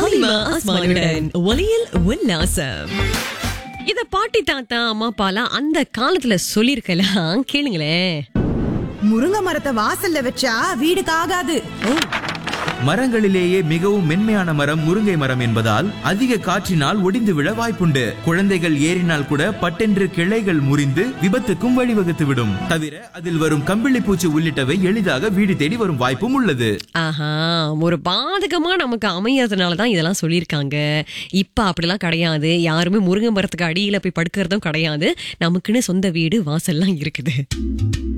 ஒலிமா அஸ்மானுடன் ஒலியில் உல்லாசம் இத பாட்டி தாத்தா அம்மா அப்பாலாம் அந்த காலத்துல சொல்லிருக்கலாம் கேளுங்களேன் முருங்கை மரத்தை வாசல்ல வச்சா வீடுக்கு ஆகாது மரங்களிலேயே மிகவும் மென்மையான மரம் முருங்கை மரம் என்பதால் அதிக காற்றினால் ஒடிந்து விழ வாய்ப்புண்டு குழந்தைகள் ஏறினால் கூட பட்டென்று கிளைகள் முறிந்து விபத்துக்கும் வழிவகுத்துவிடும் தவிர அதில் வரும் கம்பிளி பூச்சி உள்ளிட்டவை எளிதாக வீடு தேடி வரும் வாய்ப்பும் உள்ளது ஆஹா ஒரு பாதகமா நமக்கு அமையறதுனால தான் இதெல்லாம் சொல்லியிருக்காங்க இப்ப அப்படிலாம் கிடையாது யாருமே முருங்கை மரத்துக்கு அடியில போய் படுக்கிறதும் கிடையாது நமக்குன்னு சொந்த வீடு வாசல்லாம் இருக்குது